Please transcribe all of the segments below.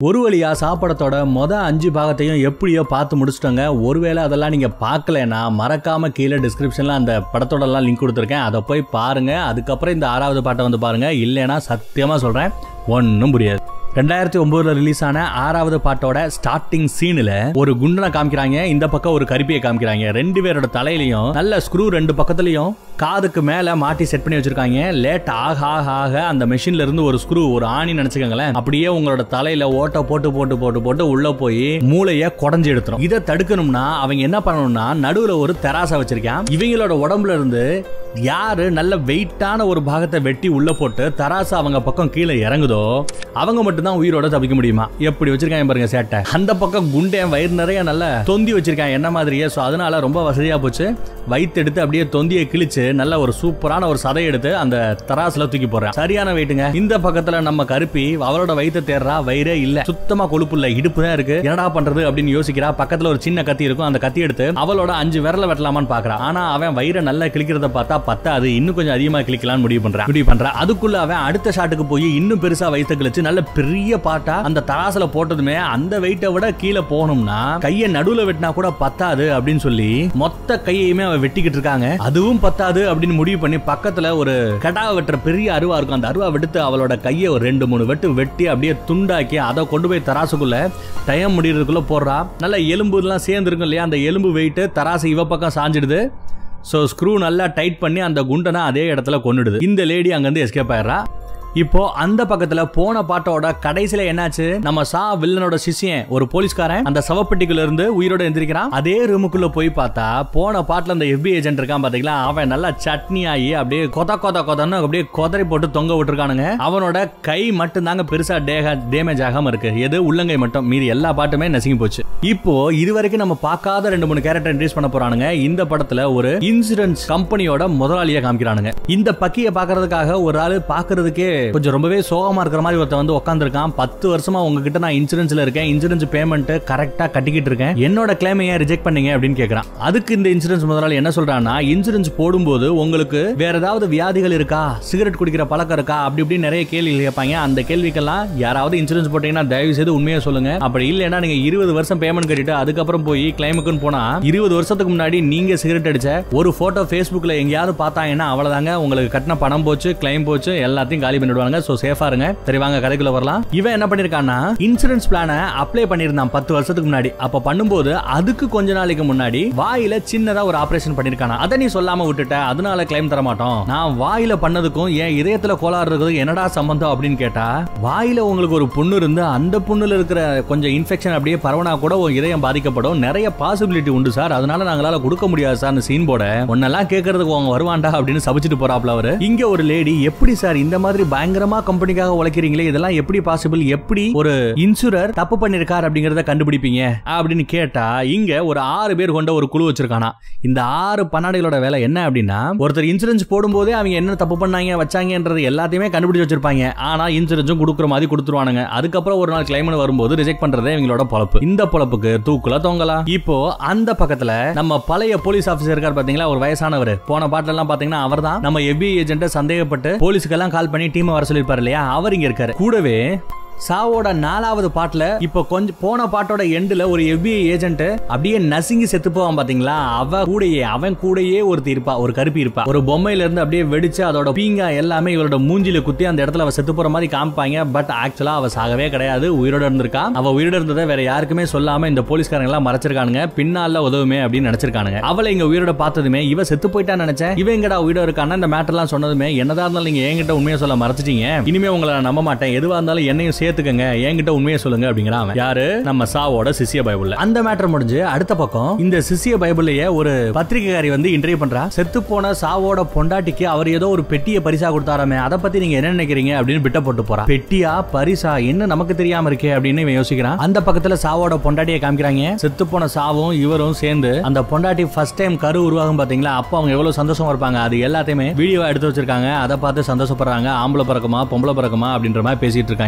ஒரு வழியா சாப்பாடத்தோட மொத அஞ்சு பாகத்தையும் எப்படியோ பார்த்து முடிச்சிட்டோங்க ஒருவேளை அதெல்லாம் நீங்க பார்க்கலனா மறக்காம கீழே டிஸ்கிரிப்ஷன்ல அந்த படத்தோட எல்லாம் லிங்க் கொடுத்துருக்கேன் அதை போய் பாருங்க அதுக்கப்புறம் இந்த ஆறாவது பாட்டை வந்து பாருங்க இல்லைன்னா சத்தியமா சொல்றேன் ஒன்றும் புரியாது ரெண்டாயிரத்தி ஒன்பதுல ரிலீஸ் ஆன ஆறாவது பாட்டோட ஸ்டார்டிங் சீன்ல ஒரு குண்டனை காமிக்கிறாங்க இந்த பக்கம் ஒரு கருப்பியை காமிக்கிறாங்க ரெண்டு பேரோட தலையிலையும் நல்ல ஸ்க்ரூ ரெண்டு பக்கத்துலயும் காதுக்கு மேல மாட்டி செட் பண்ணி வச்சிருக்காங்க லேட் ஆக ஆக ஆக அந்த மெஷின்ல இருந்து ஒரு ஸ்க்ரூ ஒரு ஆணி நினைச்சுக்கோங்களேன் அப்படியே உங்களோட தலையில ஓட்ட போட்டு போட்டு போட்டு போட்டு உள்ள போய் மூளைய குடஞ்சு எடுத்துரும் இதை தடுக்கணும்னா அவங்க என்ன பண்ணணும்னா நடுவுல ஒரு தெராசை வச்சிருக்கான் இவங்களோட உடம்புல இருந்து யாரு நல்ல வெயிட்டான ஒரு பாகத்தை வெட்டி உள்ள போட்டு தராசு அவங்க பக்கம் கீழே இறங்குதோ அவங்க மட்டும்தான் உயிரோட தப்பிக்க முடியுமா எப்படி வச்சிருக்காங்க பாருங்க சேட்டை அந்த பக்கம் குண்டேன் வயிறு நிறைய நல்ல தொந்தி வச்சிருக்கான் என்ன மாதிரியே ஸோ அதனால ரொம்ப வசதியா போச்சு வயிற்று எடுத்து அப்படியே தொந்தியை கிழிச்சு நல்ல ஒரு சூப்பரான ஒரு சதை எடுத்து அந்த தராசுல தூக்கி போடுறான் சரியான வெயிட்டுங்க இந்த பக்கத்துல நம்ம கருப்பி அவளோட வயித்தை தேடுறா வயிறே இல்ல சுத்தமா கொழுப்பு இல்ல இடுப்பு தான் இருக்கு என்னடா பண்றது அப்படின்னு யோசிக்கிறா பக்கத்துல ஒரு சின்ன கத்தி இருக்கும் அந்த கத்தி எடுத்து அவளோட அஞ்சு விரல வெட்டலாமான்னு பாக்குறா ஆனா அவன் வயிறை நல்லா கிழிக்கிறத பார்த்தா பத்தாது இன்னும் கொஞ்சம் அதிகமா கிளிக்கலாம்னு முடிவு பண்றான் முடிவு பண்றான் அதுக்குள்ள அவன் அடுத்த ஷாட்டுக்கு போய் இன்னும் பெருசா வயிற்று கிழிச்சு நல்ல பெரிய பாட்டா அந்த தராசுல போட்டதுமே அந்த வெயிட்டை விட கீழே போகணும்னா கையை நடுவுல வெட்டினா கூட பத்தாது அப்படின்னு சொல்லி மொத்த கையையுமே அவன் வெட்டிக்கிட்டு இருக்காங்க அதுவும் பத்தாது அப்படின்னு முடிவு பண்ணி பக்கத்துல ஒரு கடா வெட்டுற பெரிய அருவா இருக்கும் அந்த அருவா வெடுத்து அவளோட கையை ஒரு ரெண்டு மூணு வெட்டு வெட்டி அப்படியே துண்டாக்கி அதை கொண்டு போய் தராசுக்குள்ள டைம் முடியறதுக்குள்ள போடுறா நல்ல எலும்பு எல்லாம் சேர்ந்து இருக்கும் இல்லையா அந்த எலும்பு வெயிட்டு தராசு இவ பக்கம் சாஞ்சிடுது ஸோ ஸ்க்ரூ நல்லா டைட் பண்ணி அந்த குண்டனை அதே இடத்துல கொன்னுடுது இந்த லேடி அங்கேருந்து எஸ்கேப் ஆயிடுறா இப்போ அந்த பக்கத்துல போன பாட்டோட கடைசியில என்னாச்சு நம்ம சா வில்லனோட சிஷியன் ஒரு போலீஸ்காரன் அந்த சவப்பெட்டிக்குள்ள இருந்து உயிரோட எந்திரிக்கிறான் அதே ரூமுக்குள்ள போய் பார்த்தா போன பாட்டுல அந்த எஃபி ஏஜென்ட் இருக்கான் பாத்தீங்களா அவன் நல்லா சட்னி ஆகி அப்படியே கொத கொத கொதன்னு அப்படியே கொதறி போட்டு தொங்க விட்டுருக்கானுங்க அவனோட கை மட்டும் தாங்க பெருசா டேக டேமேஜ் ஆகாம இருக்கு எது உள்ளங்கை மட்டும் மீதி எல்லா பாட்டுமே நசுங்கி போச்சு இப்போ இது வரைக்கும் நம்ம பார்க்காத ரெண்டு மூணு கேரக்டர் இன்ட்ரீஸ் பண்ண போறானுங்க இந்த படத்துல ஒரு இன்சூரன்ஸ் கம்பெனியோட முதலாளியை காமிக்கிறானுங்க இந்த பக்கிய பாக்குறதுக்காக ஒரு ஆளு பாக்குறதுக்கே கொஞ்சம் ரொம்பவே சோகமா இருக்கிற மாதிரி ஒருத்தன் வந்து உட்காந்துருக்கான் பத்து வருஷமா உங்ககிட்ட நான் இன்சூரன்ஸ்ல இருக்கேன் இன்சூரன்ஸ் பேமெண்ட் கரெக்டா கட்டிக்கிட்டு இருக்கேன் என்னோட கிளைமை ஏன் ரிஜெக்ட் பண்ணீங்க அப்படின்னு கேக்குறான் அதுக்கு இந்த இன்சூரன்ஸ் முதலாளி என்ன சொல்றான்னா இன்சூரன்ஸ் போடும்போது உங்களுக்கு வேற ஏதாவது வியாதிகள் இருக்கா சிகரெட் குடிக்கிற பழக்கம் இருக்கா அப்படி இப்படி நிறைய கேள்விகள் கேட்பாங்க அந்த கேள்விக்கெல்லாம் யாராவது இன்சூரன்ஸ் போட்டீங்கன்னா தயவு செய்து உண்மையை சொல்லுங்க அப்படி இல்லைன்னா நீங்க இருபது வருஷம் பேமெண்ட் கட்டிட்டு அதுக்கப்புறம் போய் கிளைமுக்குன்னு போனா இருபது வருஷத்துக்கு முன்னாடி நீங்க சிகரெட் அடிச்ச ஒரு போட்டோ Facebookல எங்கேயாவது பார்த்தாங்கன்னா அவ்வளவுதாங்க உங்களுக்கு கட்டின பணம் போச்சு கிளைம் போச்சு எல்லாத்தையும் காலி பண்ணிடுவாங்க சோ சேஃபா இருங்க சரி வாங்க கதைக்குள்ள வரலாம் இவன் என்ன பண்ணிருக்கான்னா இன்சூரன்ஸ் பிளான அப்ளை பண்ணிருந்தான் பத்து வருஷத்துக்கு முன்னாடி அப்ப பண்ணும்போது அதுக்கு கொஞ்ச நாளைக்கு முன்னாடி வாயில சின்னதா ஒரு ஆபரேஷன் பண்ணிருக்கானா அதை நீ சொல்லாம விட்டுட்ட அதனால கிளைம் தர மாட்டோம் நான் வாயில பண்ணதுக்கும் என் இதயத்துல கோளாறு இருக்கிறதுக்கு என்னடா சம்பந்தம் அப்படின்னு கேட்டா வாயில உங்களுக்கு ஒரு புண்ணு இருந்து அந்த புண்ணுல இருக்கிற கொஞ்சம் இன்ஃபெக்ஷன் அப்படியே பரவனா கூட உன் இதயம் பாதிக்கப்படும் நிறைய பாசிபிலிட்டி உண்டு சார் அதனால நாங்களால கொடுக்க முடியாது சார் சீன் போட உன்னெல்லாம் கேட்கறதுக்கு அவங்க வருவான்டா அப்படின்னு சபிச்சிட்டு போறாப்ல அவரு இங்க ஒரு லேடி எப்படி சார் இந்த மாதிரி பயங்கரமா கம்பெனிக்காக உழைக்கிறீங்களே இதெல்லாம் எப்படி பாசிபிள் எப்படி ஒரு இன்சூரர் தப்பு பண்ணிருக்கார் அப்படிங்கறத கண்டுபிடிப்பீங்க அப்படின்னு கேட்டா இங்க ஒரு ஆறு பேர் கொண்ட ஒரு குழு வச்சிருக்கானா இந்த ஆறு பண்ணாடிகளோட வேலை என்ன அப்படின்னா ஒருத்தர் இன்சூரன்ஸ் போடும்போதே அவங்க என்ன தப்பு பண்ணாங்க வச்சாங்கன்றது எல்லாத்தையுமே கண்டுபிடிச்சு வச்சிருப்பாங்க ஆனா இன்சூரன்ஸும் கொடுக்குற மாதிரி கொடுத்துருவானுங்க அதுக்கப்புறம் ஒரு நாள் கிளைம் வரும்போது ரிஜெக்ட் பண்றதே இவங்களோட பொழப்பு இந்த பொழப்புக்கு தூக்குல தொங்கலாம் இப்போ அந்த பக்கத்துல நம்ம பழைய போலீஸ் ஆபீசர் இருக்கார் பாத்தீங்களா ஒரு வயசானவர் போன பாட்டுல எல்லாம் பாத்தீங்கன்னா அவர்தான் நம்ம எபி ஏஜென்ட் சந்தேகப்பட்டு போலீஸுக்கெல்லாம் கால் பண்ணி டீம் வர சொல்லிருப்பாரு இல்லையா அவர் இங்க இருக்காரு கூடவே சாவோட நாலாவது பாட்டுல இப்போ கொஞ்சம் போன பாட்டோட எண்டுல ஒரு எஃபிஐ ஏஜென்ட் அப்படியே நசுங்கி செத்து போவான் பாத்தீங்களா அவ கூடயே அவன் கூடயே ஒருத்தி இருப்பா ஒரு கருப்பி இருப்பா ஒரு பொம்மையில இருந்து அப்படியே வெடிச்சு அதோட பீங்கா எல்லாமே இவளோட மூஞ்சில குத்தி அந்த இடத்துல அவ செத்து போற மாதிரி காமிப்பாங்க பட் ஆக்சுவலா அவ சாகவே கிடையாது உயிரோட இருந்திருக்கா அவ உயிரோட இருந்ததை வேற யாருக்குமே சொல்லாம இந்த போலீஸ்காரங்க எல்லாம் மறைச்சிருக்கானுங்க பின்னால உதவுமே அப்படின்னு நினைச்சிருக்கானுங்க அவளை இங்க உயிரோட பார்த்ததுமே இவ செத்து போயிட்டான்னு நினைச்சேன் இவன் எங்கடா உயிரோட இருக்கான்னா இந்த மேட்டர் எல்லாம் சொன்னதுமே என்னதான் இருந்தாலும் நீங்க என்கிட்ட உண்மையை சொல்ல மறைச்சிட்டீங்க இனிமே உங்களை நான் நம்ப மாட்டேன் எதுவா இருந்தாலும் என்னையும் சேர்த்துக்கங்க என்கிட்ட உண்மையை சொல்லுங்க அப்படிங்கிறான் அவன் யாரு நம்ம சாவோட சிசிய பைபிள் அந்த மேட்டர் முடிஞ்சு அடுத்த பக்கம் இந்த சிசிய பைபிளையே ஒரு பத்திரிகைக்காரி வந்து இன்டர்வியூ பண்றா செத்து போன சாவோட பொண்டாட்டிக்கு அவர் ஏதோ ஒரு பெட்டியை பரிசா கொடுத்தாராமே அதை பத்தி நீங்க என்ன நினைக்கிறீங்க அப்படின்னு பிட்ட போட்டு போறா பெட்டியா பரிசா என்ன நமக்கு தெரியாம இருக்கே அப்படின்னு இவன் யோசிக்கிறான் அந்த பக்கத்துல சாவோட பொண்டாட்டியை காமிக்கிறாங்க செத்து போன சாவும் இவரும் சேர்ந்து அந்த பொண்டாட்டி ஃபர்ஸ்ட் டைம் கரு உருவாகும் பாத்தீங்களா அப்போ அவங்க எவ்வளவு சந்தோஷமா இருப்பாங்க அது எல்லாத்தையுமே வீடியோவா எடுத்து வச்சிருக்காங்க அதை பார்த்து சந்தோஷப்படுறாங்க ஆம்பளை பிறக்குமா பொம்பளை பிறக்குமா அப்படின்ற மாதிரி பேசிட்டு இருக்காங்க குழந்தைய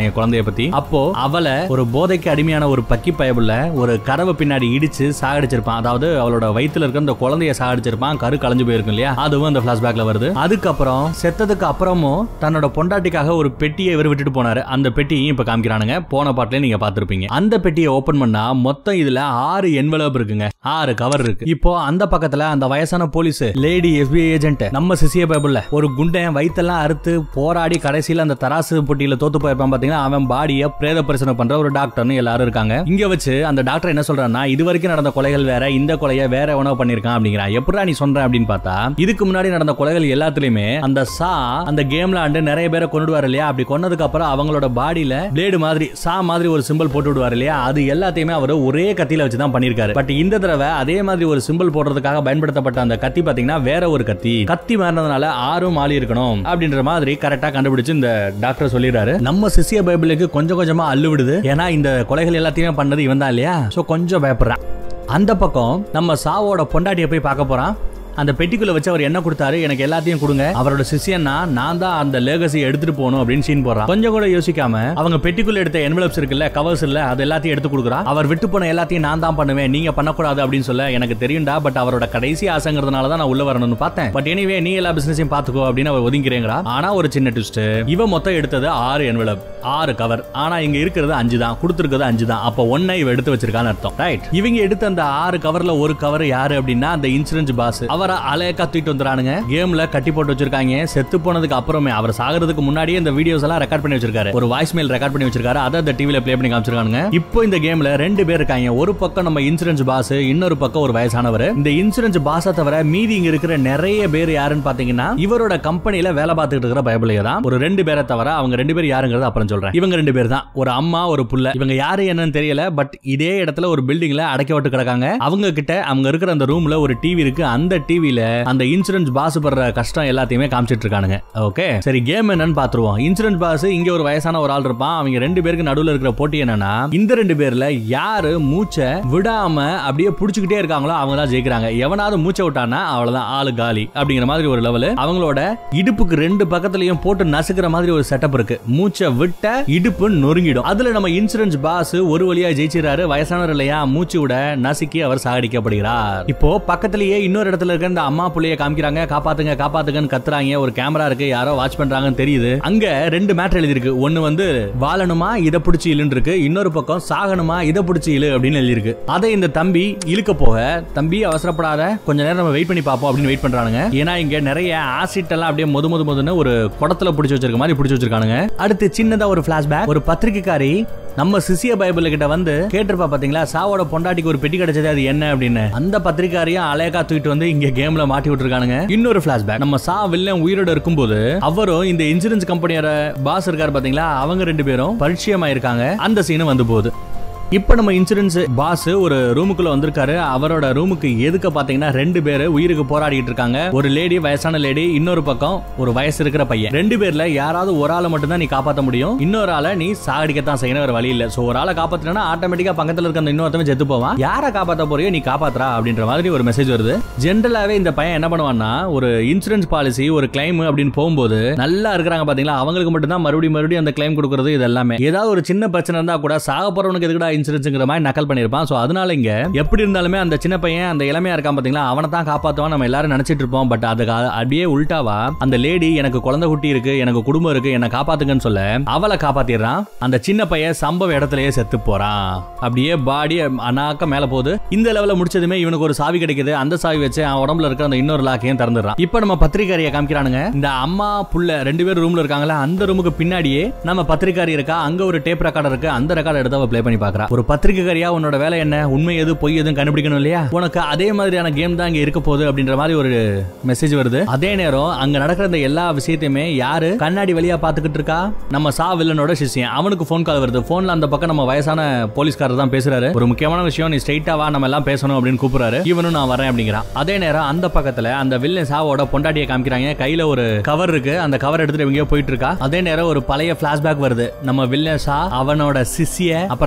கொலையை பத்தி அப்போ அவளை ஒரு போதைக்கு அடிமையான ஒரு பக்கி பயபுள்ள ஒரு கதவை பின்னாடி இடிச்சு சாகடிச்சிருப்பான் அதாவது அவளோட வயித்துல இருக்க அந்த குழந்தைய சாகடிச்சிருப்பான் கரு கலைஞ்சு போயிருக்கும் இல்லையா அதுவும் அந்த பிளாஷ்பேக்ல வருது அதுக்கப்புறம் செத்ததுக்கு அப்புறமும் தன்னோட பொண்டாட்டிக்காக ஒரு பெட்டியை இவர் விட்டுட்டு போனாரு அந்த பெட்டியையும் இப்ப காமிக்கிறானுங்க போன பாட்டுல நீங்க பாத்திருப்பீங்க அந்த பெட்டியை ஓபன் பண்ணா மொத்தம் இதுல ஆறு என்வலப் இருக்குங்க ஆறு கவர் இருக்கு இப்போ அந்த பக்கத்துல அந்த வயசான போலீஸ் லேடி எஃபிஐ ஏஜென்ட் நம்ம சிசிய பைபிள்ல ஒரு குண்டன் வயித்தெல்லாம் அறுத்து போராடி கடைசியில அந்த தராசு போட்டியில தோத்து போயிருப்பான் பாத்தீங்கன்னா அவன் பாடிய பிரேத பரிசோதனை பண்ற ஒரு டாக்டர்னு எல்லாரும் இருக்காங்க இங்க வச்சு அந்த டாக்டர் என்ன சொல்றான்னா இது வரைக்கும் நடந்த கொலைகள் வேற இந்த கொலையை வேற உணவு பண்ணிருக்கான் அப்படிங்கிறான் எப்படா நீ சொல்ற அப்படின்னு பார்த்தா இதுக்கு முன்னாடி நடந்த கொலைகள் எல்லாத்துலயுமே அந்த சா அந்த கேம்ல ஆண்டு நிறைய பேரை கொண்டுடுவார் இல்லையா அப்படி கொன்னதுக்கு அப்புறம் அவங்களோட பாடியில பிளேடு மாதிரி சா மாதிரி ஒரு சிம்பிள் போட்டு விடுவார் இல்லையா அது எல்லாத்தையுமே அவர் ஒரே கத்தியில வச்சு தான் பண்ணிருக்காரு பட் இந்த தடவை அதே மாதிரி ஒரு சிம்பிள் போடுறதுக்காக பயன்படுத்தப்பட்ட அந்த கத்தி பாத்தீங்கன்னா வேற ஒரு கத்தி கத்தி மாறினதுனால ஆறும் ஆளி இருக்கணும் அப்படின்ற மாதிரி கரெக்டா கண்டுபிடிச்சு இந்த டாக்டர் சொல்லிடுறாரு நம்ம சிசிய பைபிளுக்கு கொஞ்சம் கொஞ்சமா அள்ளு விடுது ஏன்னா இந்த கொலைகள் எல்லாத்தையுமே பண்ணது இவன் தான் இல்லையா சோ கொஞ்சம் பயப்படுறான் அந்த பக்கம் நம்ம சாவோட பொண்டாட்டியை போய் பார்க்க போறான் அந்த பெட்டிக்குள்ள வச்சு அவர் என்ன கொடுத்தாரு எனக்கு எல்லாத்தையும் கொடுங்க அவரோட சிஷியன்னா நான் தான் அந்த லேகசி எடுத்துட்டு போகணும் அப்படின்னு சீன் போடுறான் கொஞ்சம் கூட யோசிக்காம அவங்க பெட்டிக்குள்ள எடுத்த என்வலப்ஸ் இருக்குல்ல கவர்ஸ் இல்ல அது எல்லாத்தையும் எடுத்து கொடுக்குறான் அவர் விட்டு போன எல்லாத்தையும் நான் தான் பண்ணுவேன் நீங்க பண்ணக்கூடாது அப்படின்னு சொல்ல எனக்கு தெரியும்டா பட் அவரோட கடைசி ஆசைங்கிறதுனால தான் நான் உள்ள வரணும்னு பார்த்தேன் பட் எனிவே நீ எல்லா பிசினஸையும் பாத்துக்கோ அப்படின்னு அவர் ஒதுங்கிறேங்கிறா ஆனா ஒரு சின்ன ட்விஸ்ட் இவன் மொத்தம் எடுத்தது ஆறு என்வலப் ஆறு கவர் ஆனா இங்க இருக்கிறது அஞ்சு தான் கொடுத்துருக்கிறது அஞ்சு தான் அப்ப ஒன்னை இவ எடுத்து வச்சிருக்கான்னு அர்த்தம் ரைட் இவங்க எடுத்த அந்த ஆறு கவர்ல ஒரு கவர் யாரு அப்படின்னா அந்த இன்சூரன்ஸ் பாஸ் அவரை அலையக்கா தூக்கிட்டு வந்துறானுங்க கேம்ல கட்டி போட்டு வச்சிருக்காங்க செத்து போனதுக்கு அப்புறமே அவர் சாகிறதுக்கு முன்னாடியே இந்த வீடியோஸ் எல்லாம் ரெக்கார்ட் பண்ணி வச்சிருக்காரு ஒரு வாய்ஸ் மெயில் ரெக்கார்ட் பண்ணி வச்சிருக்காரு அதை அந்த டிவில ப்ளே பண்ணி காமிச்சிருக்காங்க இப்போ இந்த கேம்ல ரெண்டு பேர் இருக்காங்க ஒரு பக்கம் நம்ம இன்சூரன்ஸ் பாஸ் இன்னொரு பக்கம் ஒரு வயசானவர் இந்த இன்சூரன்ஸ் பாஸை தவிர மீதி இங்க இருக்கிற நிறைய பேர் யாருன்னு பாத்தீங்கன்னா இவரோட கம்பெனில வேலை பார்த்துட்டு இருக்கிற பயபிளைய தான் ஒரு ரெண்டு பேரை தவிர அவங்க ரெண்டு பேர் யாருங்கிறது அப்புறம் சொல்றேன் இவங்க ரெண்டு பேர் தான் ஒரு அம்மா ஒரு புள்ள இவங்க யாரு என்னன்னு தெரியல பட் இதே இடத்துல ஒரு பில்டிங்ல அடக்கி விட்டு கிடக்காங்க அவங்க கிட்ட அவங்க இருக்கிற அந்த ரூம்ல ஒரு டிவி இருக்கு அந்த டிவில அந்த இன்சூரன்ஸ் பாஸ் படுற கஷ்டம் எல்லாத்தையுமே காமிச்சிட்டு இருக்கானுங்க ஓகே சரி கேம் என்னன்னு பாத்துருவோம் இன்சூரன்ஸ் பாஸ் இங்க ஒரு வயசான ஒரு ஆள் இருப்பான் அவங்க ரெண்டு பேருக்கு நடுவுல இருக்கிற போட்டி என்னன்னா இந்த ரெண்டு பேர்ல யாரு மூச்சை விடாம அப்படியே புடிச்சுக்கிட்டே இருக்காங்களோ அவங்க தான் ஜெயிக்கிறாங்க எவனாவது மூச்சை விட்டானா அவ்வளவுதான் ஆளு காலி அப்படிங்கிற மாதிரி ஒரு லெவல் அவங்களோட இடுப்புக்கு ரெண்டு பக்கத்துலயும் போட்டு நசுக்கிற மாதிரி ஒரு செட்டப் இருக்கு மூச்சை விட்ட இடுப்பு நொறுங்கிடும் அதுல நம்ம இன்சூரன்ஸ் பாஸ் ஒரு வழியா ஜெயிச்சிராரு வயசானவர் இல்லையா மூச்சு விட நசுக்கி அவர் சாகடிக்கப்படுகிறார் இப்போ பக்கத்திலேயே இன்னொரு இடத்துல இருக்க இந்த அம்மா புள்ளைய காமிக்கிறாங்க காப்பாத்துங்க காப்பாத்துங்கன்னு கத்துறாங்க ஒரு கேமரா இருக்கு யாரோ வாட்ச் பண்றாங்கன்னு தெரியுது அங்க ரெண்டு மேட்டர் எழுதிருக்கு ஒன்னு வந்து வாழணுமா இத பிடிச்சி இழுன்னு இருக்கு இன்னொரு பக்கம் சாகணுமா இத பிடிச்சி இழு அப்படின்னு எழுதிருக்கு அதை இந்த தம்பி இழுக்க போக தம்பி அவசரப்படாத கொஞ்ச நேரம் நம்ம வெயிட் பண்ணி பார்ப்போம் அப்படின்னு வெயிட் பண்றானுங்க ஏன்னா இங்க நிறைய ஆசிட் எல்லாம் அப்படியே முது முது முதுன்னு ஒரு குடத்துல பிடிச்சி வச்சிருக்க மாதிரி பிடிச்சி வச்சிருக்கானுங்க அடுத்து சின்னதா ஒரு பிளாஷ்பேக் ஒரு பத்திரிக்கைக்காரி நம்ம சிசிய பைபிள் கிட்ட வந்து கேட்டிருப்பா பாத்தீங்களா சாவோட பொண்டாட்டிக்கு ஒரு பெட்டி கிடைச்சது அது என்ன அப்படின்னு அந்த பத்திரிக்காரையும் அலையக்கா தூக்கிட்டு வந்து இங்க கேம்ல மாட்டி விட்டுருக்கானுங்க இன்னொரு பிளாஷ்பேக் நம்ம சா வில்லன் உயிரோட இருக்கும்போது அவரும் இந்த இன்சூரன்ஸ் கம்பெனியோட பாஸ் இருக்காரு பாத்தீங்களா அவங்க ரெண்டு பேரும் பரிச்சயமா இருக்காங்க அந்த சீனு வந்து போகுது இப்போ நம்ம இன்சூரன்ஸ் பாஸ் ஒரு ரூமுக்குள்ள வந்திருக்காரு அவரோட ரூமுக்கு எதுக்க பாத்தீங்கன்னா ரெண்டு பேரு உயிருக்கு போராடிட்டு இருக்காங்க ஒரு லேடி வயசான லேடி இன்னொரு பக்கம் ஒரு வயசு இருக்கிற பையன் ரெண்டு பேர்ல யாராவது ஒரு ஆளை மட்டும் தான் நீ காப்பாத்த முடியும் இன்னொரு ஆளை நீ சாகடிக்கத்தான் செய்யணும் வேற வழி இல்ல சோ ஒரு ஆளை காப்பாத்தினா ஆட்டோமேட்டிக்கா பக்கத்துல இருக்க அந்த இன்னொருத்தவன் செத்து போவான் யாரை காப்பாத்த போறியோ நீ காப்பாத்துறா அப்படின்ற மாதிரி ஒரு மெசேஜ் வருது ஜென்ரலாவே இந்த பையன் என்ன பண்ணுவான்னா ஒரு இன்சூரன்ஸ் பாலிசி ஒரு கிளைம் அப்படின்னு போகும்போது நல்லா இருக்கிறாங்க பாத்தீங்களா அவங்களுக்கு மட்டும் தான் மறுபடியும் மறுபடியும் அந்த கிளைம் கொடுக்கறது இது எல்லாமே ஏதாவது ஒரு சின்ன பிரச்சனை இருந்தா கூட சாக போறவனுக்கு எதுக்குடா இன்சூரன்ஸ்ங்கிற மாதிரி நக்கல் பண்ணிருப்பான் சோ அதனால இங்க எப்படி இருந்தாலுமே அந்த சின்ன பையன் அந்த இளமையா இருக்கான் பாத்தீங்களா அவனை தான் காப்பாத்துவான் நம்ம எல்லாரும் நினைச்சிட்டு இருப்போம் பட் அதுக்கு அ- அப்படியே உல்டாவா அந்த லேடி எனக்கு குழந்தை குட்டி இருக்கு எனக்கு குடும்பம் இருக்கு என்ன காப்பாத்துங்கன்னு சொல்ல அவளை காப்பாத்திடுறான் அந்த சின்ன பையன் சம்பவ இடத்துலயே செத்து போறான் அப்படியே பாடி அனாக்க மேல போகுது இந்த லெவல முடிச்சதுமே இவனுக்கு ஒரு சாவி கிடைக்குது அந்த சாவி வச்சு அவன் உடம்புல இருக்க அந்த இன்னொரு லாக்கையும் திறந்துடுறான் இப்போ நம்ம பத்திரிக்காரியை காமிக்கிறானுங்க இந்த அம்மா புள்ள ரெண்டு பேரும் ரூம்ல இருக்காங்களா அந்த ரூமுக்கு பின்னாடியே நம்ம பத்திரிக்காரி இருக்கா அங்க ஒரு டேப் ரெக்கார்டர் இருக்கு அந்த ரெக்கார்டர் எடுத்து அவ ப்ளே பண்ணி பாக்குறா ஒரு பத்திரிக்கைக்காரியா உன்னோட வேலை என்ன உண்மை எது பொய் எதுவும் கண்டுபிடிக்கணும் இல்லையா உனக்கு அதே மாதிரியான கேம் தான் இங்க இருக்க போகுது அப்படின்ற மாதிரி ஒரு மெசேஜ் வருது அதே நேரம் அங்க நடக்கிற இந்த எல்லா விஷயத்தையுமே யாரு கண்ணாடி வழியா பாத்துக்கிட்டு இருக்கா நம்ம சா வில்லனோட சிஷ்யன் அவனுக்கு ஃபோன் கால் வருது போன்ல அந்த பக்கம் நம்ம வயசான போலீஸ்காரர் தான் பேசுறாரு ஒரு முக்கியமான விஷயம் நீ ஸ்ட்ரைட்டா வா நம்ம எல்லாம் பேசணும் அப்படின்னு கூப்பிடுறாரு இவனும் நான் வரேன் அப்படிங்கிறான் அதே நேரம் அந்த பக்கத்துல அந்த வில்லன் சாவோட பொண்டாட்டியை காமிக்கிறாங்க கையில ஒரு கவர் இருக்கு அந்த கவர் எடுத்துட்டு இவங்க போயிட்டு இருக்கா அதே நேரம் ஒரு பழைய பிளாஷ்பேக் வருது நம்ம வில்லன் சா அவனோட சிஷ்ய அப்புறம் நம்ம போலீஸ்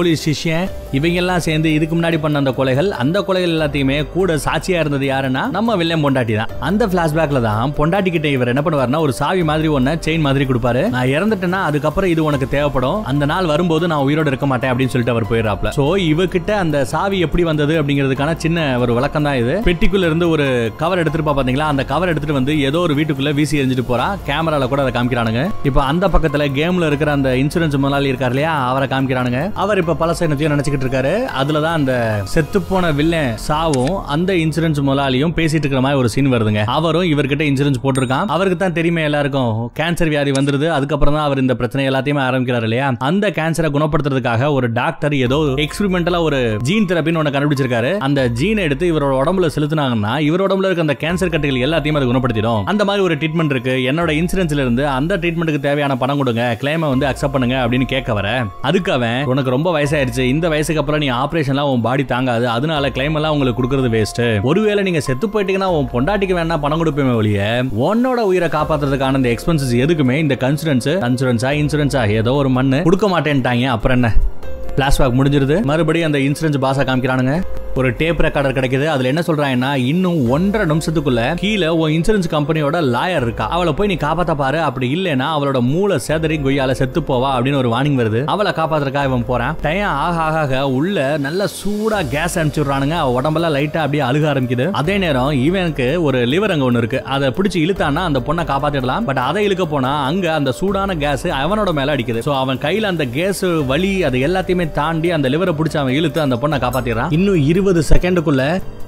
போலீஸ் சிஷ்யன் இவங்க எல்லாம் சேர்ந்து இதுக்கு முன்னாடி பண்ண அந்த கொலைகள் அந்த கொலைகள் எல்லாத்தையுமே கூட சாட்சியா இருந்தது யாருன்னா நம்ம வில்லியம் பொண்டாட்டி தான் அந்த பிளாஷ்பேக்ல தான் பொண்டாட்டி கிட்ட இவர் என்ன பண்ணுவாருன்னா ஒரு சாவி மாதிரி ஒண்ணு செயின் மாதிரி கொடுப்பாரு நான் இறந்துட்டேன்னா அதுக்கப்புறம் இது உனக்கு தேவைப்படும் அந்த நாள் வரும்போது நான் உயிரோட இருக்க மாட்டேன் அப்படின்னு சொல்லிட்டு அவர் போயிடறாப்ல சோ இவகிட்ட அந்த சாவி எப்படி வந்தது அப்படிங்கிறதுக்கான சின்ன ஒரு விளக்கம் தான் இது பெட்டிக்குள்ள இருந்து ஒரு கவர் எடுத்துருப்பா பாத்தீங்களா அந்த கவர் எடுத்துட்டு வந்து ஏதோ ஒரு வீட்டுக்குள்ள வீசி எரிஞ்சிட்டு போறா கேமரால கூட அதை காமிக்கிறானுங்க இப்போ அந்த பக்கத்துல கேம்ல இருக்கிற அந்த இன்சூரன்ஸ் முதலாளி இருக்கார் இல்லையா அவரை காமிக்கிறானுங்க அவர் இப்ப பழச என்னத்தையும் நினைச்சுக்கிட்டு இருக்காரு அதுலதான் அந்த செத்து போன வில்லன் சாவும் அந்த இன்சூரன்ஸ் முதலாளியும் பேசிட்டு இருக்கிற மாதிரி ஒரு சீன் வருதுங்க அவரும் இவர்கிட்ட இன்சூரன்ஸ் போட்டிருக்கான் அவருக்கு தான் தெரியுமே எல்லாருக்கும் கேன்சர் வியாதி வந்துருது அதுக்கப்புறம் தான் அவர் இந்த பிரச்சனை எல்லாத்தையுமே ஆரம்பிக்கிறார் இல்லையா அந்த கேன்சரை குணப்படுத்துறதுக்காக ஒரு டாக்டர் ஏதோ எக்ஸ்பெரிமெண்டலா ஒரு ஜீன் தெரப்பின்னு ஒன்று கண்டுபிடிச்சிருக்காரு அந்த ஜீனை எடுத்து இவரோட உடம்புல செலுத்தினாங்கன்னா இவர் உடம்புல இருக்க அந்த கேன்சர் கட்டுகள் எல்லாத்தையும் அது குணப்படுத்திடும் அந்த மாதிரி ஒரு ட்ரீட்மெண்ட் இருக்கு என்னோட இன்சூரன்ஸ்ல இருந்து அந்த ட்ரீட்மெண்ட்டுக்கு தேவையான பணம் கொடுங்க கிளைமை வந்து அக்செப்ட் பண்ணுங்க அப்படின்னு கேட்க வர அதுக்கு அவன் உனக்கு ரொம்ப வயசாயிருச்சு இந்த வயசுக்கு அப்புறம் நீ ஆபரேஷன்லாம் உன் பாடி தாங்காது அதனால கிளைம் எல்லாம் உங்களுக்கு கொடுக்கறது வேஸ்ட் ஒருவேளை நீங்க செத்து போயிட்டீங்கன்னா உன் பொண்டாட்டிக்கு வேணா பணம் கொடுப்பேமே ஒழிய உன்னோட உயிரை காப்பாத்துறதுக்கான இந்த எக்ஸ்பென்சஸ் எதுக்குமே இந்த கன்சூரன்ஸ் கன்சூரன்ஸா இன்சூரன்ஸா ஏதோ ஒரு மண்ணு கொடுக்க மாட்டேன்ட்டாங்க அப்புறம் என்ன பிளாஷ்பேக் முடிஞ்சிருது மறுபடியும் அந்த இன்சூரன்ஸ் பாஸா காமிக்கிறானுங்க ஒரு டேப் ரெக்கார்டர் கிடைக்குது அதுல என்ன சொல்றாங்கன்னா இன்னும் ஒன்றரை நிமிஷத்துக்குள்ள கீழே உன் இன்சூரன்ஸ் கம்பெனியோட லாயர் இருக்கா அவளை போய் நீ காப்பாத்த பாரு அப்படி இல்லைன்னா அவளோட மூளை சேதறி கொய்யால செத்து போவா அப்படின்னு ஒரு வார்னிங் வருது அவளை காப்பாத்துறக்கா இவன் போறான் டைம் ஆக ஆக ஆக உள்ள நல்ல சூடா கேஸ் அனுப்பிச்சுடுறானுங்க அவ உடம்பெல்லாம் லைட்டா அப்படியே அழுக ஆரம்பிக்குது அதே நேரம் இவனுக்கு ஒரு லிவர் அங்க ஒண்ணு இருக்கு அதை பிடிச்சி இழுத்தான்னா அந்த பொண்ணை காப்பாத்திடலாம் பட் அதை இழுக்க போனா அங்க அந்த சூடான கேஸ் அவனோட மேல அடிக்குது சோ அவன் கையில அந்த கேஸ் வலி அது எல்லாத்தையுமே தாண்டி அந்த லிவரை பிடிச்சி அவன் இழுத்து அந்த பொண்ணை காப்பாத்திடுறான் இன்னும் இருபது செகண்டுக்குள்ள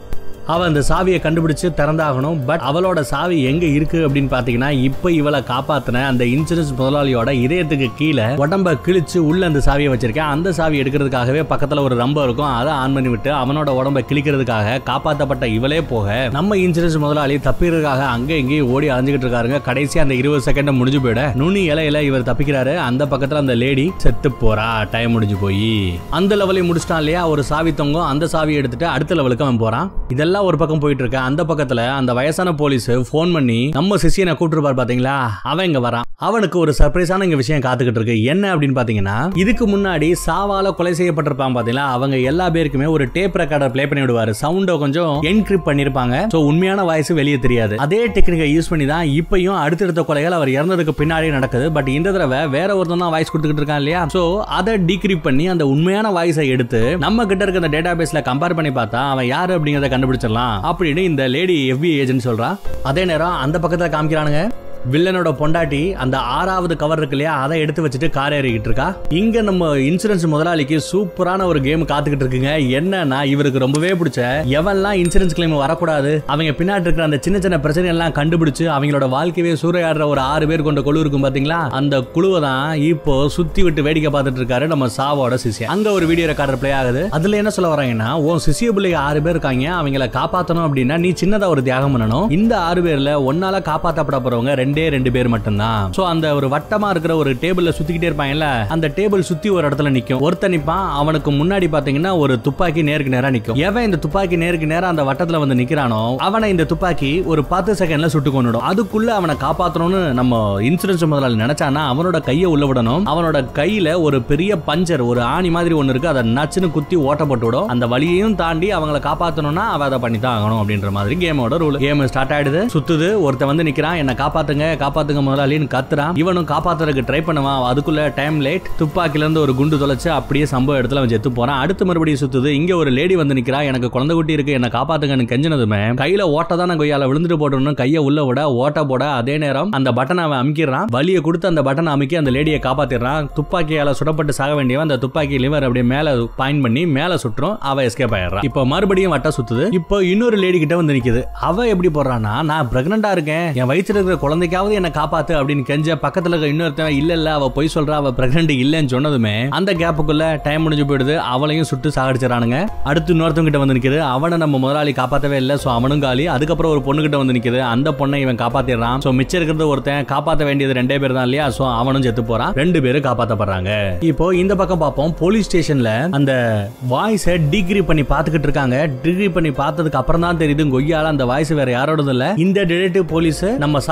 அவ அந்த சாவியை கண்டுபிடிச்சு திறந்தாகணும் பட் அவளோட சாவி எங்க இருக்கு அப்படின்னு பாத்தீங்கன்னா இப்ப இவளை காப்பாத்தின அந்த இன்சூரன்ஸ் முதலாளியோட இதயத்துக்கு கீழே உடம்ப கிழிச்சு உள்ள அந்த சாவியை வச்சிருக்கேன் அந்த சாவி எடுக்கிறதுக்காகவே பக்கத்துல ஒரு ரம்பம் இருக்கும் அதை ஆன் பண்ணி விட்டு அவனோட உடம்ப கிழிக்கிறதுக்காக காப்பாத்தப்பட்ட இவளே போக நம்ம இன்சூரன்ஸ் முதலாளி தப்பிறதுக்காக அங்க இங்கேயும் ஓடி அலைஞ்சுக்கிட்டு இருக்காருங்க கடைசி அந்த இருபது செகண்ட் முடிஞ்சு போயிட நுனி இலையில இவர் தப்பிக்கிறாரு அந்த பக்கத்துல அந்த லேடி செத்து போறா டைம் முடிஞ்சு போய் அந்த லெவலையும் முடிச்சிட்டான் இல்லையா ஒரு சாவி தொங்கும் அந்த சாவியை எடுத்துட்டு அடுத்த லெவலுக்கு அவன் போறான் இதெல்லாம் ஒரு பக்கம் போயிட்டு இருக்கு அந்த பக்கத்துல அந்த வயசான போலீஸ் ஃபோன் பண்ணி நம்ம சிசியனை கூப்பிட்டுருப்பார் பாத்தீங்களா அவன் இங்க வரான் அவனுக்கு ஒரு சர்ப்ரைஸான இங்க விஷயம் காத்துக்கிட்டு இருக்கு என்ன அப்படின்னு பாத்தீங்கன்னா இதுக்கு முன்னாடி சாவால கொலை செய்யப்பட்டிருப்பான் பாத்தீங்களா அவங்க எல்லா பேருக்குமே ஒரு டேப் ரெக்கார்டர் ப்ளே பண்ணி விடுவாரு சவுண்ட கொஞ்சம் என்கிரிப்ட் பண்ணிருப்பாங்க சோ உண்மையான வாய்ஸ் வெளியே தெரியாது அதே டெக்னிக்கை யூஸ் பண்ணி தான் இப்பயும் அடுத்தடுத்த கொலைகள் அவர் இறந்ததுக்கு பின்னாடி நடக்குது பட் இந்த தடவை வேற ஒருத்தன் தான் வாய்ஸ் கொடுத்துக்கிட்டு இருக்கான் இல்லையா சோ அதை டீக்ரிப் பண்ணி அந்த உண்மையான வாய்ஸை எடுத்து நம்ம கிட்ட இருக்க அந்த டேட்டா பேஸ்ல கம்பேர் பண்ணி பார்த்தா அவன் யாரு அப்படிங்கறத கண்டுபிடிச்சிடலாம் அப்படின்னு இந்த லேடி எஃபிஐ ஏஜென்ட் சொல்றா அதே நேரம் அந்த பக்கத்துல காமிக்கிறானுங்க வில்லனோட பொண்டாட்டி அந்த ஆறாவது கவர் இருக்கு இல்லையா அதை எடுத்து வச்சுட்டு கார் ஏறிக்கிட்டு இருக்கா இங்க நம்ம இன்சூரன்ஸ் முதலாளிக்கு சூப்பரான ஒரு கேம் காத்துக்கிட்டு இருக்குங்க என்னன்னா இவருக்கு ரொம்பவே பிடிச்ச எவன்லாம் இன்சூரன்ஸ் கிளைம் வரக்கூடாது அவங்க பின்னாடி இருக்கிற அந்த சின்ன சின்ன பிரச்சனை எல்லாம் கண்டுபிடிச்சு அவங்களோட வாழ்க்கையே சூறையாடுற ஒரு ஆறு பேர் கொண்ட குழு இருக்கும் பாத்தீங்களா அந்த குழுவை தான் இப்போ சுத்தி விட்டு வேடிக்கை பார்த்துட்டு இருக்காரு நம்ம சாவோட சிசியா அங்க ஒரு வீடியோ ரெக்கார்டர் பிளே ஆகுது அதுல என்ன சொல்ல வராங்கன்னா உன் சிசிய பிள்ளைங்க ஆறு பேர் இருக்காங்க அவங்கள காப்பாத்தணும் அப்படின்னா நீ சின்னதா ஒரு தியாகம் பண்ணணும் இந்த ஆறு பேர்ல ஒன்னால காப்பாத்தப்பட போறவங்க ரெண்டே ரெண்டு பேர் மட்டும்தான் சோ அந்த ஒரு வட்டமா இருக்கிற ஒரு டேபிள்ல சுத்திக்கிட்டே இருப்பாங்கல்ல அந்த டேபிள் சுத்தி ஒரு இடத்துல நிக்கும் ஒருத்தன் நிப்பான் அவனுக்கு முன்னாடி பாத்தீங்கன்னா ஒரு துப்பாக்கி நேருக்கு நேரா நிக்கும் எவன் இந்த துப்பாக்கி நேருக்கு நேரா அந்த வட்டத்துல வந்து நிக்கிறானோ அவனை இந்த துப்பாக்கி ஒரு பத்து செகண்ட்ல சுட்டு கொண்டுடும் அதுக்குள்ள அவனை காப்பாத்தணும்னு நம்ம இன்சூரன்ஸ் முதலாளி நினைச்சானா அவனோட கையை உள்ள விடணும் அவனோட கையில ஒரு பெரிய பஞ்சர் ஒரு ஆணி மாதிரி ஒண்ணு இருக்கு அதை நச்சுன்னு குத்தி ஓட்ட போட்டு விடும் அந்த வழியையும் தாண்டி அவங்கள காப்பாத்தணும்னா அவ அதை பண்ணி தான் ஆகணும் அப்படின்ற மாதிரி கேமோட ரூல் கேம் ஸ்டார்ட் ஆயிடுது சுத்துது ஒருத்தன் வந்து நிக்கிறான் என்ன காப்பாத்துங்க காப்பாத்துங்க முதலாளின்னு கத்துறான் இவனும் காப்பாத்துறதுக்கு ட்ரை பண்ணுவான் அதுக்குள்ள டைம் லேட் துப்பாக்கில இருந்து ஒரு குண்டு தொலைச்சு அப்படியே சம்பவ இடத்துல அவன் செத்து போறான் அடுத்து மறுபடியும் சுத்துது இங்க ஒரு லேடி வந்து நிக்கிறா எனக்கு குழந்தை குட்டி இருக்கு என்ன காப்பாத்துங்கன்னு கெஞ்சினதுமே கையில ஓட்ட தான் கொய்யால விழுந்துட்டு போட்டோம்னு கையை உள்ள விட ஓட்ட போட அதே நேரம் அந்த பட்டனை அவன் அமுக்கிறான் வலியை கொடுத்து அந்த பட்டனை அமுக்கி அந்த லேடியை காப்பாத்திடுறான் துப்பாக்கியால சுடப்பட்டு சாக வேண்டியவன் அந்த துப்பாக்கி லிவர் அப்படியே மேல பாயிண்ட் பண்ணி மேல சுட்டுரும் அவ எஸ்கேப் ஆயிடுறான் இப்போ மறுபடியும் வட்ட சுத்துது இப்போ இன்னொரு லேடி கிட்ட வந்து நிக்குது அவ எப்படி போடுறான்னா நான் பிரெக்னண்டா இருக்கேன் என் வயிற்றுல இருக்கிற குழந்தைக்காவது என்ன காப்பாத்து அப்படின்னு கெஞ்ச பக்கத்துல இருக்க இன்னொருத்தவன் இல்ல இல்ல அவ பொய் சொல்றா அவ பிரெக்னன்ட் இல்லன்னு சொன்னதுமே அந்த கேப்புக்குள்ள டைம் முடிஞ்சு போயிடுது அவளையும் சுட்டு சாகடிச்சிடறானுங்க அடுத்து இன்னொருத்தவங்க கிட்ட வந்து நிக்குது அவனை நம்ம முதலாளி காப்பாத்தவே இல்ல சோ அவனும் காலி அதுக்கப்புறம் ஒரு பொண்ணு கிட்ட வந்து நிக்குது அந்த பொண்ணை இவன் காப்பாத்திடுறான் சோ மிச்சம் இருக்கிறது ஒருத்தன் காப்பாத்த வேண்டியது ரெண்டே பேர் தான் இல்லையா சோ அவனும் செத்து போறான் ரெண்டு பேரும் காப்பாத்தப்படுறாங்க இப்போ இந்த பக்கம் பார்ப்போம் போலீஸ் ஸ்டேஷன்ல அந்த வாய்ஸை டிகிரி பண்ணி பார்த்துக்கிட்டு இருக்காங்க டிகிரி பண்ணி பார்த்ததுக்கு அப்புறம் தான் தெரியுது கொய்யால அந்த வாய்ஸ் வேற யாரோடது இல்ல இந்த டிடெக்டிவ் போலீஸ் நம்ம சாவோட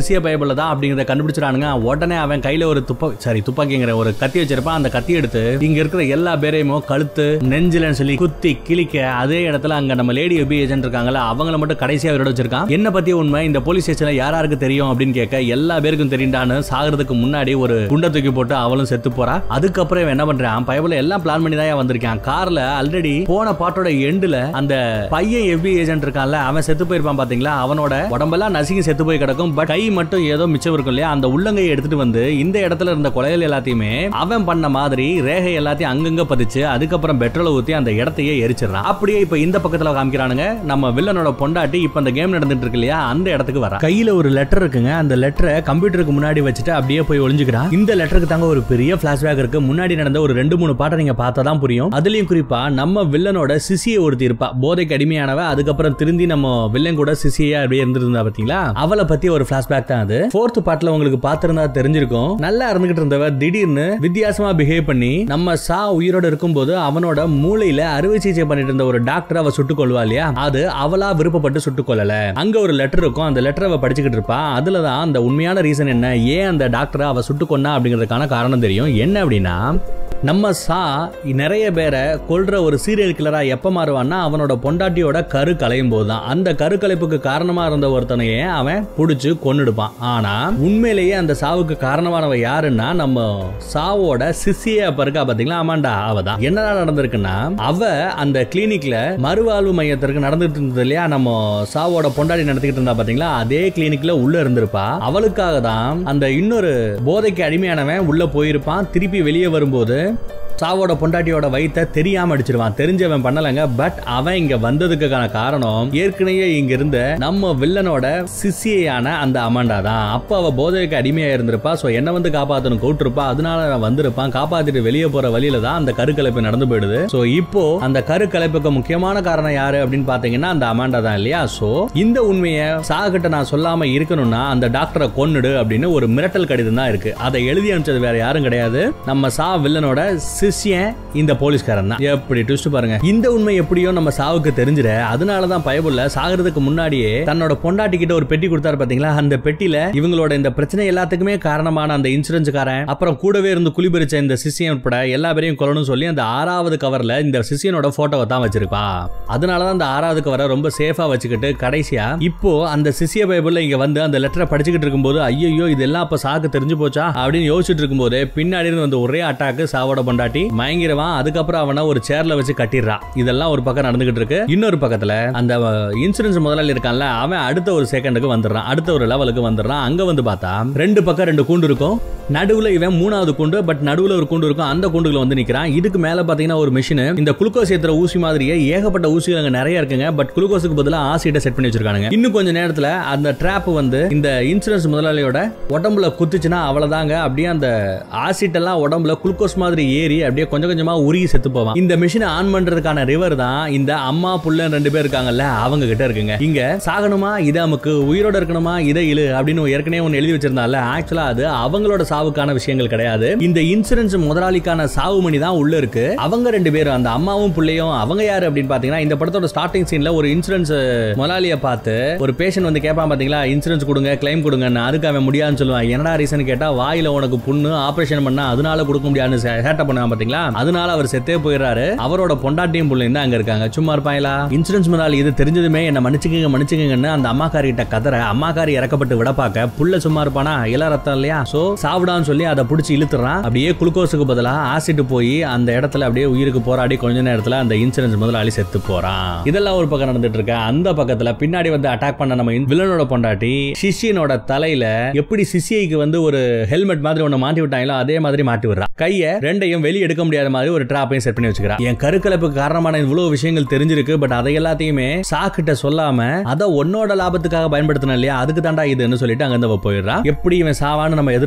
சிசிய பயபுல தான் அப்படிங்கறத கண்டுபிடிச்சிடானுங்க உடனே அவன் கையில ஒரு துப்பா சாரி துப்பாக்கிங்கிற ஒரு கத்தி வச்சிருப்பான் அந்த கத்தி எடுத்து இங்க இருக்கிற எல்லா பேரையும் கழுத்து நெஞ்சிலன்னு சொல்லி குத்தி கிழிக்க அதே இடத்துல அங்க நம்ம லேடி எபி ஏஜென்ட் இருக்காங்கல்ல அவங்கள மட்டும் கடைசியா அவரோட வச்சிருக்கான் என்ன பத்தி உண்மை இந்த போலீஸ் ஸ்டேஷன்ல யார் யாருக்கு தெரியும் அப்படின்னு கேட்க எல்லா பேருக்கும் தெரியுண்டான்னு சாகிறதுக்கு முன்னாடி ஒரு குண்டை தூக்கி போட்டு அவளும் செத்து போறா அதுக்கப்புறம் இவன் என்ன பண்றான் பயபுல எல்லாம் பிளான் பண்ணி தான் வந்திருக்கான் கார்ல ஆல்ரெடி போன பாட்டோட எண்டுல அந்த பையன் எஃபி ஏஜென்ட் இருக்கான்ல அவன் செத்து போயிருப்பான் பாத்தீங்களா அவனோட உடம்பெல்லாம் நசுங்கி செத்து போய் கிடக்கும் பட் கை மட்டும் ஏதோ மிச்சம் இருக்கும் இல்லையா அந்த உள்ளங்கையை எடுத்துட்டு வந்து இந்த இடத்துல இருந்த கொலைகள் எல்லாத்தையுமே அவன் பண்ண மாதிரி ரேகை எல்லாத்தையும் அங்கங்க பதிச்சு அதுக்கப்புறம் பெட்ரோலை ஊத்தி அந்த இடத்தையே எரிச்சிடறான் அப்படியே இப்ப இந்த பக்கத்துல காமிக்கிறானுங்க நம்ம வில்லனோட பொண்டாட்டி இப்ப அந்த கேம் நடந்துட்டு இருக்கு இல்லையா அந்த இடத்துக்கு வர கையில ஒரு லெட்டர் இருக்குங்க அந்த லெட்டரை கம்ப்யூட்டருக்கு முன்னாடி வச்சுட்டு அப்படியே போய் ஒளிஞ்சுக்கிறான் இந்த லெட்டருக்கு தாங்க ஒரு பெரிய பிளாஷ்பேக் இருக்கு முன்னாடி நடந்த ஒரு ரெண்டு மூணு பாட்டை நீங்க பார்த்தா தான் புரியும் அதுலயும் குறிப்பா நம்ம வில்லனோட சிசியை ஒருத்தி இருப்பா போதைக்கு அடிமையானவ அதுக்கப்புறம் திருந்தி நம்ம வில்லன் கூட சிசியா அப்படியே இருந்திருந்தா பாத்தீங்களா அவளை பத்தி ஒரு பிளாஷ்பேக் தான் அது ஃபோர்த் பார்ட்ல உங்களுக்கு பார்த்திருந்தா தெரிஞ்சிருக்கும் நல்லா இருந்துகிட்டு இருந்தவ திடீர்னு வித்தியாசமா பிஹேவ் பண்ணி நம்ம சா உயிரோட இருக்கும்போது அவனோட மூளையில அறுவை சிகிச்சை பண்ணிட்டு இருந்த ஒரு டாக்டர் அவ சுட்டுக் கொள்வா இல்லையா அது அவளா விருப்பப்பட்டு சுட்டுக் கொள்ளல அங்க ஒரு லெட்டர் இருக்கும் அந்த லெட்டர் அவ படிச்சுக்கிட்டு இருப்பா அதுலதான் அந்த உண்மையான ரீசன் என்ன ஏன் அந்த டாக்டரை அவ சுட்டுக் கொண்டா அப்படிங்கிறதுக்கான காரணம் தெரியும் என்ன அப்படின்னா நம்ம சா நிறைய பேரை கொல்ற ஒரு சீரியல் கில்லரா எப்ப மாறுவான்னா அவனோட பொண்டாட்டியோட கரு கலையும் போதுதான் அந்த கரு கலைப்புக்கு காரணமா இருந்த ஒருத்தனையே அவன் புடிச்சு கொன்னுடுப்பான் ஆனா உண்மையிலேயே அந்த சாவுக்கு காரணமானவ யாருன்னா நம்ம சாவோட சிசிய பருக்கா பாத்தீங்களா ஆமாண்டா அவ தான் என்னடா நடந்திருக்குன்னா அவ அந்த கிளினிக்ல மறுவாழ்வு மையத்திற்கு நடந்துட்டு இருந்தது இல்லையா நம்ம சாவோட பொண்டாட்டி நடத்திக்கிட்டு இருந்தா பாத்தீங்களா அதே கிளினிக்ல உள்ள இருந்திருப்பா அவளுக்காக தான் அந்த இன்னொரு போதைக்கு அடிமையானவன் உள்ள போயிருப்பான் திருப்பி வெளியே வரும்போது சாவோட பொண்டாட்டியோட வயித்தை தெரியாம அடிச்சிருவான் தெரிஞ்சவன் பண்ணலங்க பட் அவன் இங்க வந்ததுக்கான காரணம் ஏற்கனவே இங்க இருந்த நம்ம வில்லனோட சிசியான அந்த அமாண்டா தான் அப்ப அவ போதைக்கு அடிமையா இருந்திருப்பா சோ என்ன வந்து காப்பாத்தணும் கூட்டிருப்பா அதனால அவன் வந்திருப்பான் காப்பாத்திட்டு வெளியே போற வழியில தான் அந்த கருக்கலைப்பு நடந்து போயிடுது சோ இப்போ அந்த கருக்கலைப்புக்கு முக்கியமான காரணம் யாரு அப்படின்னு பாத்தீங்கன்னா அந்த அமாண்டா தான் இல்லையா சோ இந்த உண்மையை சாகிட்ட நான் சொல்லாம இருக்கணும்னா அந்த டாக்டரை கொன்னுடு அப்படின்னு ஒரு மிரட்டல் கடிதம் தான் இருக்கு அதை எழுதி அனுப்பிச்சது வேற யாரும் கிடையாது நம்ம சா வில்லனோட சிஷ்யன் இந்த போலீஸ்காரன் தான் எப்படி ட்விஸ்ட் பாருங்க இந்த உண்மை எப்படியோ நம்ம சாவுக்கு தெரிஞ்சிட அதனால தான் பயபுள்ள சாகிறதுக்கு முன்னாடியே தன்னோட பொண்டாட்டி கிட்ட ஒரு பெட்டி கொடுத்தாரு பாத்தீங்களா அந்த பெட்டியில இவங்களோட இந்த பிரச்சனை எல்லாத்துக்குமே காரணமான அந்த இன்சூரன்ஸ்காரன் அப்புறம் கூடவே இருந்து குளிபரிச்ச இந்த சிஷியன் உட்பட எல்லா பேரையும் கொல்லணும் சொல்லி அந்த ஆறாவது கவர்ல இந்த சிஷியனோட போட்டோவை தான் வச்சிருப்பா அதனாலதான் அந்த ஆறாவது கவரை ரொம்ப சேஃபா வச்சுக்கிட்டு கடைசியா இப்போ அந்த சிசிய பைபிள்ல இங்க வந்து அந்த லெட்டரை படிச்சுக்கிட்டு இருக்கும்போது ஐயோ இதெல்லாம் அப்ப சாக்கு தெரிஞ்சு போச்சா அப்படின்னு யோசிச்சுட்டு இருக்கும்போது பின்னாடி இருந்து வந்து ஒரே அட்டாக்கு சாவோட பொண்டாட்டி மயங்கிருவான் அதுக்கப்புறம் அவனை ஒரு சேர்ல வச்சு கட்டிடுறான் இதெல்லாம் ஒரு பக்கம் நடந்துகிட்டு இருக்கு இன்னொரு பக்கத்துல அந்த இன்சூரன்ஸ் முதலாளி இருக்கான்ல அவன் அடுத்த ஒரு செகண்டுக்கு வந்துடுறான் அடுத்த ஒரு லெவலுக்கு வந்துடுறான் அங்க வந்து பார்த்தா ரெண்டு பக்கம் ரெண்டு கூண்டு இருக்கும் நடுவுல இவன் மூணாவது கூண்டு பட் நடுவுல ஒரு கூண்டு இருக்கும் அந்த கூண்டுல வந்து நிக்கிறான் இதுக்கு மேல பாத்தீங்கன்னா ஒரு மிஷின் இந்த குளுக்கோஸ் ஏத்துற ஊசி மாதிரியே ஏகப்பட்ட ஊசிகள் அங்க நிறைய இருக்குங்க பட் குளுக்கோஸுக்கு பதிலா ஆசிட்டை செட் பண்ணி வச்சிருக்காங்க இன்னும் கொஞ்ச நேரத்துல அந்த ட்ராப் வந்து இந்த இன்சூரன்ஸ் முதலாளியோட உடம்புல குத்துச்சுன்னா அவ்வளவுதாங்க அப்படியே அந்த ஆசிட் எல்லாம் உடம்புல குளுக்கோஸ் மாதிரி ஏறி அப்படியே கொஞ்சம் கொஞ்சமா உருகி செத்து போவான் இந்த மிஷினை ஆன் பண்றதுக்கான ரிவர் தான் இந்த அம்மா புள்ள ரெண்டு பேர் இருக்காங்கல்ல அவங்க கிட்ட இருக்குங்க இங்க சாகணுமா இதை நமக்கு உயிரோட இருக்கணுமா இதை இழு அப்படின்னு ஏற்கனவே ஒன்னு எழுதி வச்சிருந்தால ஆக்சுவலா அது அவங்களோட சாவுக்கான விஷயங்கள் கிடையாது இந்த இன்சூரன்ஸ் முதலாளிக்கான சாவு மணி தான் உள்ள இருக்கு அவங்க ரெண்டு பேரும் அந்த அம்மாவும் பிள்ளையும் அவங்க யாரு அப்படின்னு பாத்தீங்கன்னா இந்த படத்தோட ஸ்டார்டிங் சீன்ல ஒரு இன்சூரன்ஸ் முதலாளியை பார்த்து ஒரு பேஷண்ட் வந்து கேட்பான் பாத்தீங்களா இன்சூரன்ஸ் கொடுங்க கிளைம் கொடுங்கன்னு அதுக்கு அவன் முடியாதுன்னு சொல்லுவான் என்னடா ரீசன் கேட்டா வாயில உனக்கு புண்ணு ஆபரேஷன் பண்ணா அதனால கொடுக்க முடியாதுன்னு சே- சேட்டை பண்ணுவான் பாத்தீங்களா அதனால அவர் செத்தே போயிடுறாரு அவரோட பொண்டாட்டியும் பிள்ளையும் தான் அங்க இருக்காங்க சும்மா இருப்பாங்களா இன்சூரன்ஸ் முதலாளி இது தெரிஞ்சதுமே என்ன மன்னிச்சுக்கங்க மன்னிச்சுக்கங்கன்னு அந்த அம்மாக்காரி கிட்ட கதற அம்மாக்காரி இறக்கப்பட்டு விட பார்க்க புள்ள சும்மா இருப்பானா இள ரத்தம் இல்லையா சோ சாப்பிடான்னு சொல்லி அதை புடிச்சு இழுத்துறான் அப்படியே குளுக்கோஸுக்கு பதிலா ஆசிட் போய் அந்த இடத்துல அப்படியே உயிருக்கு போராடி கொஞ்ச நேரத்துல அந்த இன்சூரன்ஸ் முதலாளி செத்து போறான் இதெல்லாம் ஒரு பக்கம் நடந்துட்டு இருக்கு அந்த பக்கத்துல பின்னாடி வந்து அட்டாக் பண்ண நம்ம வில்லனோட பொண்டாட்டி சிஷியனோட தலையில எப்படி சிசிஐக்கு வந்து ஒரு ஹெல்மெட் மாதிரி ஒண்ணு மாட்டி விட்டாங்களோ அதே மாதிரி மாட்டி விடுறான் கைய ரெண்டையும் வெளிய எடுக்க முடியாத மாதிரி ஒரு டிராப்பையும் செட் பண்ணி வச்சுக்கிறான் என் கருக்கலைப்புக்கு காரணமான இவ்வளவு விஷயங்கள் தெரிஞ்சிருக்கு பட் அதை எல்லாத்தையுமே சாக்கிட்ட சொல்லாம அதை உன்னோட லாபத்துக்காக பயன்படுத்தின இல்லையா அதுக்கு தாண்டா இதுன்னு சொல்லிட்டு அங்க இருந்து அவ போயிடுறான் எப்படி இவன் சாவான்னு நம்ம எதிர்பார்க்கலாம்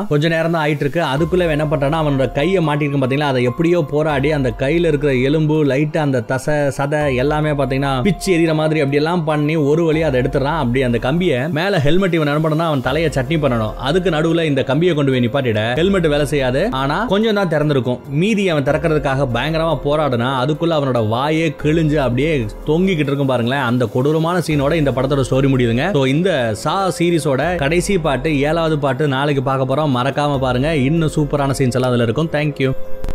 கொஞ்ச நேரம் தான் ஆயிட்டு இருக்கு அதுக்குள்ள இவன் என்ன பண்றான்னா அவனோட கையை மாட்டிருக்கும் பாத்தீங்களா அதை எப்படியோ போராடி அந்த கையில இருக்கிற எலும்பு லைட்டா அந்த தசை சதை எல்லாமே பாத்தீங்கன்னா பிச்சு எறிகிற மாதிரி அப்படி எல்லாம் பண்ணி ஒரு வழி அதை எடுத்துறான் அப்படி அந்த கம்பியை மேல ஹெல்மெட் இவன் என்ன பண்ணணும் அவன் தலையை சட்னி பண்ணணும் அதுக்கு நடுவுல இந்த கம்பியை கொண்டு போய் நிப்பாட்டிட ஹெல்மெட் வேலை செய்யாது ஆனா கொஞ்சம் தான் திறந்திருக்கும் மீதி அவன் திறக்கிறதுக்காக பயங்கரமா போராடுனா அதுக்குள்ள அவனோட வாயே கிழிஞ்சு அப்படியே தொங்கிக்கிட்டு இருக்கும் பாருங்களேன் அந்த கொடூரமான சீனோட இந்த படத்தோட ஸ்டோரி முடியுதுங்க ஸோ இந்த சா சீரிஸோட கடைசி பாட்டு ஏழாவது பாட்டு நாளைக்கு பார்க்க போறோம் மறக்காம பாருங்க இன்னும் சூப்பரான சீன்ஸ் எல்லாம் அதுல இருக்கும் தேங்க்யூ